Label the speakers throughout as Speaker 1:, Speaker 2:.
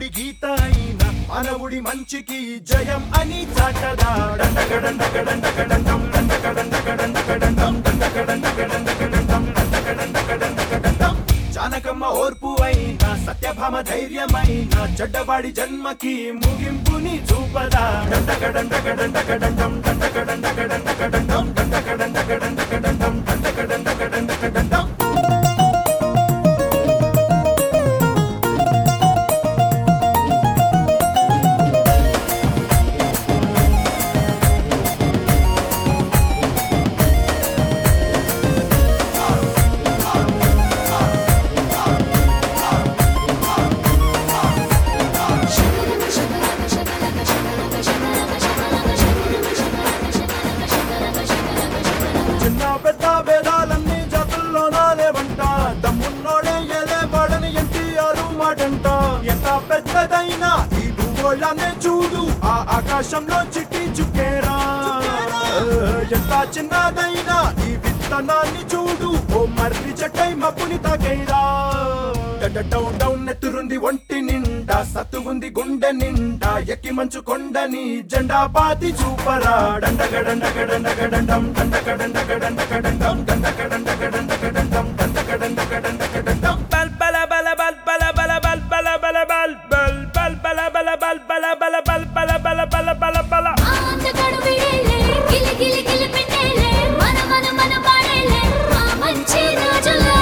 Speaker 1: గీత అయిన మానవుడి మంచికి జయం అని చాటదా డండగడండగడండగడండం, డండగడండగడండగడండం, డండగడండగడండగడండం, డండగడండగడండగడండం. జానకమ్మ ఓర్పు అయిన సత్యభామ ధైర్యమైన చెడ్డవాడి జన్మకి ముగింపుని చూపదా డండగడండగడండగడండం, డండగడండగడండగడండం, డండగడండగడండగడండం, డండగడండగడండగడండం. చిన్న పెద్ద భేదాలన్నీ జాతుల్లో నాలేవంట దమ్మున్నోడే ఎలేవాడని ఎన్టీఆర్ మాటంట ఎంత పెద్దదైనా ఈ భూగోళాన్ని చూడు ఆ ఆకాశంలో చిట్టి చుక్కేరా ఎంత చిన్నదైనా ఈ విత్తనాన్ని చూడు ఓ మర్రి చెట్టై మబ్బుని తాకైరా డౌన్ డౌన్ నెత్తురుంది ఒంటి నిండా సత్తు ఉంది గుండె నిండా ఎక్కి మంచు కొండని జెండా పాతి చూపరా డండగడండగడండగడండం డండగడండగడండగడండం డండగడండగడండగడండం డండగడండగడండగడండం
Speaker 2: bal bala bala bal bala bala bal bala bala bal bal bal bala bala bal bala bala bal bala bala bala bala bala
Speaker 3: ఆంతకడు విడేలే గిలి గిలి గిలి పెట్టేలే మన మన మన పాడేలే ఆ మంచి రోజులే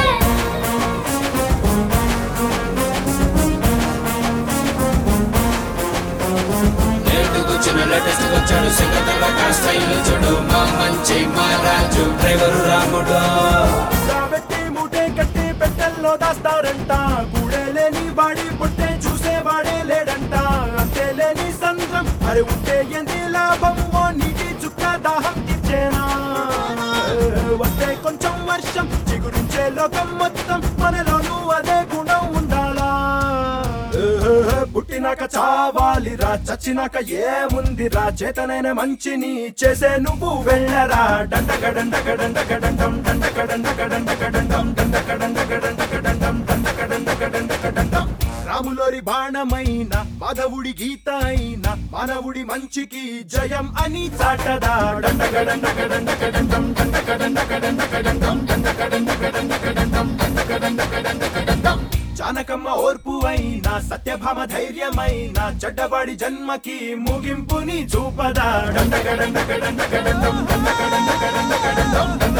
Speaker 4: లేటుకొచ్చిన లేటెస్ట్ వచ్చాడు సింగతల స్టైల్ చూడు మా మంచి మా రాజు డ్రైవరు రాముడు
Speaker 1: పెట్టి మూటే కట్టి పెట్టెల్లో దాస్తారంట కూడే లేని వాడి పుట్టే చూసేవాడే లేడంట అంతే లేని సంద్రం అరే ఉంటే ఎంది లాభం ఓ నీటి చుక్క దాహం తీర్చేనా వస్తే కొంచెం వర్షం చిగురించే లోకం మొత్తం మనలోనూ అదే గుణం ఉండాలా పుట్టినాక చావాలిరా చచ్చినాక ఏముందిరా చేతనైన మంచిని చేసే నువ్వు వెళ్ళరా డండగడండగడండగడండం డండగడండగడండగడండం డండగడండగడండగడండం డండగడండగడండగడండం రాములోరి బాణమైన మాధవుడి గీత అయిన మానవుడి మంచికి జయం అని చాటదా డండగడండగడండగడండం డండగడండగడండగడండం డండగడండగడండగడండం డండగడండగడండగడండం జానకమ్మ ఓర్పు అయిన సత్యభామ ధైర్యమైన చెడ్డవాడి జన్మకి ముగింపుని చూపదా డండగడండగడండగడండం డండగడండగడండగడండం